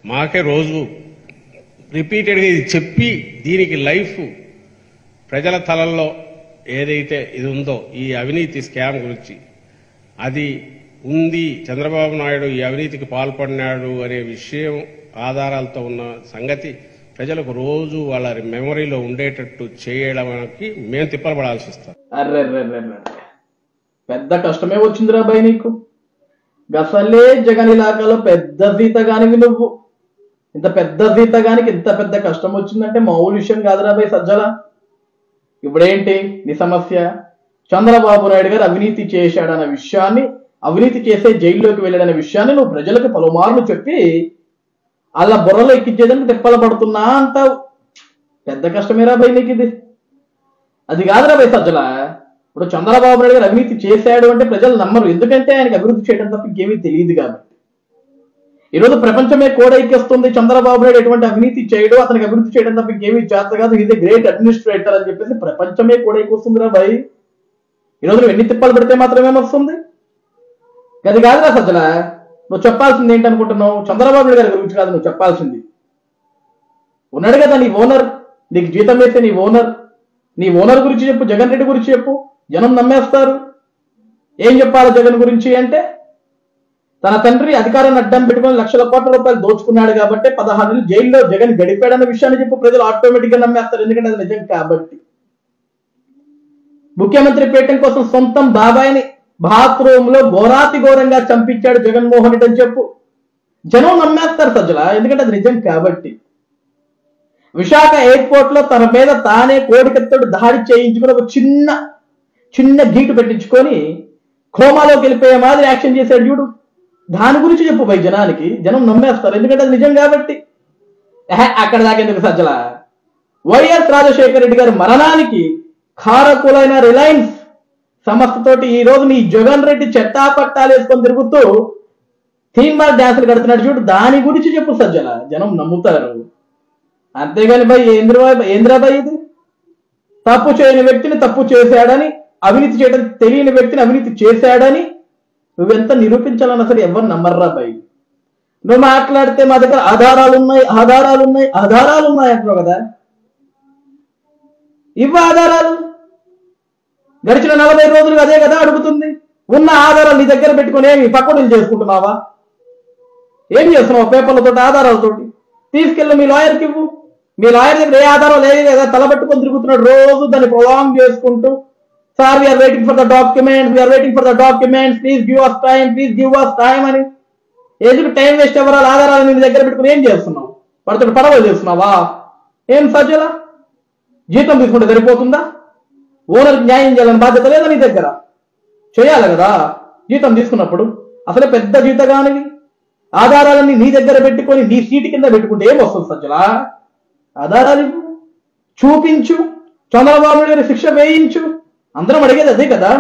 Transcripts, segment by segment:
మాకే రోజు రిపీటెడ్గా ఇది చెప్పి దీనికి లైఫ్ ప్రజల తలల్లో ఏదైతే ఇది ఉందో ఈ అవినీతి స్కామ్ గురించి అది ఉంది చంద్రబాబు నాయుడు ఈ అవినీతికి పాల్పడినాడు అనే విషయం ఆధారాలతో ఉన్న సంగతి ప్రజలకు రోజు వాళ్ళ మెమరీలో ఉండేటట్టు చేయడానికి మేము తిప్పలపడాల్సి వస్తుంది అర్రెర్రెర్రెర్రె పెద్ద కష్టమే వచ్చిందిరా బాయ్ నీకు గసలే జగన్ ఇలాకాలో పెద్ద జీతగానివి నువ్వు ఇంత పెద్ద జీతగానికి ఇంత పెద్ద కష్టం వచ్చిందంటే మామూలు విషయం కాదురా బాయ్ సజ్జల ఇప్పుడేంటి నీ సమస్య చంద్రబాబు నాయుడు గారు అవినీతి చేశాడన్న విషయాన్ని అవినీతి చేసే జైల్లోకి వెళ్ళాడనే విషయాన్ని నువ్వు ప్రజలకు పలుమార్లు చెప్పి అలా బుర్రలో ఎక్కించేదానికి తిప్పల పడుతున్నా అంటావు పెద్ద కష్టమేరా బాయ్ నీకు ఇది అది కాదురా బై సజ్జల ఇప్పుడు చంద్రబాబు నాయుడు గారు అవినీతి చేశాడు అంటే ప్రజలు నమ్మరు ఎందుకంటే ఆయనకు అభివృద్ధి చేయడం తప్ప ఇంకేమీ తెలియదు కాబట్టి ఈరోజు ప్రపంచమే కోడైకేస్తుంది చంద్రబాబు నాయుడు ఎటువంటి అవినీతి చేయడు అతనికి అభివృద్ధి చేయడం తప్ప ఇంకేమీ చేత కాదు ఇది గ్రేట్ అడ్మినిస్ట్రేటర్ అని చెప్పేసి ప్రపంచమే కోడైకొస్తుందిరా బాయ్ ఈరోజు నువ్వు ఎన్ని తిప్పలు పెడితే మాత్రమే వస్తుంది అది కాదురా సజ్జల నువ్వు చెప్పాల్సింది ఏంటనుకుంటున్నావు చంద్రబాబు నాయుడు గారి గురించి కాదు నువ్వు చెప్పాల్సింది ఉన్నాడు కదా నీ ఓనర్ నీకు జీతం వేస్తే నీ ఓనర్ నీ ఓనర్ గురించి చెప్పు జగన్ రెడ్డి గురించి చెప్పు జనం నమ్మేస్తారు ఏం చెప్పాలి జగన్ గురించి అంటే తన తండ్రి అధికారాన్ని అడ్డం పెట్టుకొని లక్షల కోట్ల రూపాయలు దోచుకున్నాడు కాబట్టి పదహారు నెలలు జైల్లో జగన్ గడిపాడన్న విషయాన్ని చెప్పు ప్రజలు ఆటోమేటిక్ గా నమ్మేస్తారు ఎందుకంటే అది నిజం కాబట్టి ముఖ్యమంత్రి పీఠం కోసం సొంతం బాబాయిని బాత్రూమ్ లో ఘోరాతి ఘోరంగా చంపించాడు జగన్మోహన్ రెడ్డి అని చెప్పు జనం నమ్మేస్తారు సజ్జల ఎందుకంటే అది నిజం కాబట్టి విశాఖ ఎయిర్పోర్ట్ లో తన మీద తానే కోడికత్తోడు దాడి చేయించుకుని ఒక చిన్న చిన్న గీటు పెట్టించుకొని కోమాలోకి వెళ్ళిపోయే మాదిరి యాక్షన్ చేశాడు చూడు దాని గురించి చెప్పు పై జనానికి జనం నమ్మేస్తారు ఎందుకంటే అది నిజం కాబట్టి ఎహె, అక్కడ దాకెందుకు సజ్జల వైఎస్ రాజశేఖర రెడ్డి గారి మరణానికి కారకులైన రిలయన్స్ సంస్థతోటి ఈ రోజు నీ జగన్ రెడ్డి చెట్టా పట్టాలు వేసుకొని తిరుగుతూ థీమ్ పార్క్ డ్యాన్సులు కడుతున్నాడు చూడు దాని గురించి చెప్పు సజ్జల జనం నమ్ముతారు అంతేగాని భయ్ ఏంద్రబాయ్ ఏంద్రాబాయ్ ఇది తప్పు చేయని వ్యక్తిని తప్పు చేశాడని అవినీతి చేయడం తెలియని వ్యక్తిని అవినీతి చేశాడని నువ్వెంత నిరూపించాలన్నా సరే ఎవరు నమ్మర్రా భయ్ నువ్వు మాట్లాడితే మా దగ్గర ఆధారాలు ఉన్నాయి ఆధారాలు ఉన్నాయి ఆధారాలు ఉన్నాయి అంటున్నావు కదా ఇవ్వ ఆధారాలు గడిచిన నలభై రోజులుగా అదే కదా అడుగుతుంది ఉన్న ఆధారాలు నీ దగ్గర పెట్టుకుని ఏమి పక్కడలు చేసుకుంటున్నావా ఏం చేస్తున్నావు పేపర్లతో ఆధారాలతోటి తీసుకెళ్ళి మీ లాయర్కి ఇవ్వు మీ లాయర్ దగ్గర ఏ ఆధారం లేదు కదా తలబెట్టుకొని తిరుగుతున్నాడు రోజు దాన్ని ప్రొలాంగ్ చేసుకుంటూ sir we're waiting for the documents we're waiting for the documents please give us time please give us time అని ఎందుకు టైం వేస్ట్ ఎవరాలు ఆధారాలు నీ దగ్గర పెట్టుకుని ఏం చేస్తున్నావు పడుతున్న పడవలు చేస్తున్నావా ఏం సజ్జల జీతం తీసుకుంటే సరిపోతుందా ఓనర్కి న్యాయం చేయాలని బాధ్యత లేదా నీ దగ్గర చేయాలి కదా జీతం తీసుకున్నప్పుడు అసలే పెద్ద జీతగానివి ఆధారాలన్నీ నీ దగ్గర పెట్టుకొని నీ సీటు కింద పెట్టుకుంటే ఏం వస్తుంది సజ్జలా ఆధారాలు ఇవ్వు చూపించు చంద్రబాబు నాయుడు గారి శిక్ష వేయించు అందరం అడిగేది అదే కదా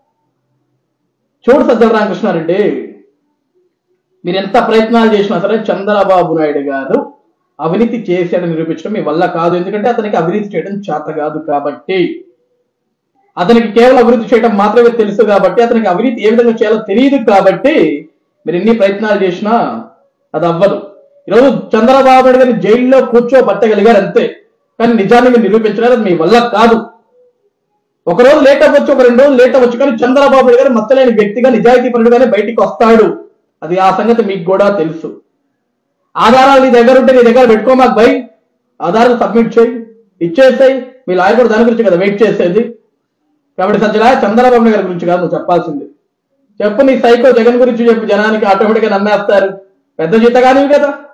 చూడు సజ్జల రామకృష్ణారెడ్డి మీరు ఎంత ప్రయత్నాలు చేసినా సరే చంద్రబాబు నాయుడు గారు అవినీతి చేశాడని నిరూపించడం మీ వల్ల కాదు ఎందుకంటే అతనికి అవినీతి చేయడం చేత కాదు కాబట్టి అతనికి కేవలం అభివృద్ధి చేయడం మాత్రమే తెలుసు కాబట్టి అతనికి అవినీతి ఏ విధంగా చేయాలో తెలియదు కాబట్టి మీరు ఎన్ని ప్రయత్నాలు చేసినా అది అవ్వదు ఈరోజు చంద్రబాబు నాయుడు గారిని జైల్లో కూర్చోబట్టగలిగారు అంతే కానీ నిజాన్ని మీరు నిరూపించలేదు అది మీ వల్ల కాదు ఒక రోజు లేట్ అవ్వచ్చు ఒక రెండు రోజులు లేట్ అవ్వచ్చు కానీ చంద్రబాబు నాయుడు గారు మచ్చలేని వ్యక్తిగా నిజాయితీ పరుడుగానే బయటికి వస్తాడు అది ఆ సంగతి మీకు కూడా తెలుసు ఆధారాలు నీ దగ్గర ఉంటే నీ దగ్గర పెట్టుకో మాకు బై ఆధారాలు సబ్మిట్ చేయి ఇచ్చేసాయి మీ లాయర్ కూడా దాని గురించి కదా వెయిట్ చేసేది కాబట్టి సజ్జల చంద్రబాబు నాయుడు గారి గురించి కాదు నువ్వు చెప్పాల్సింది చెప్పు నీ సైకో జగన్ గురించి చెప్పు జనానికి ఆటోమేటిక్ గా నమ్మేస్తారు పెద్ద జీతగానివి కదా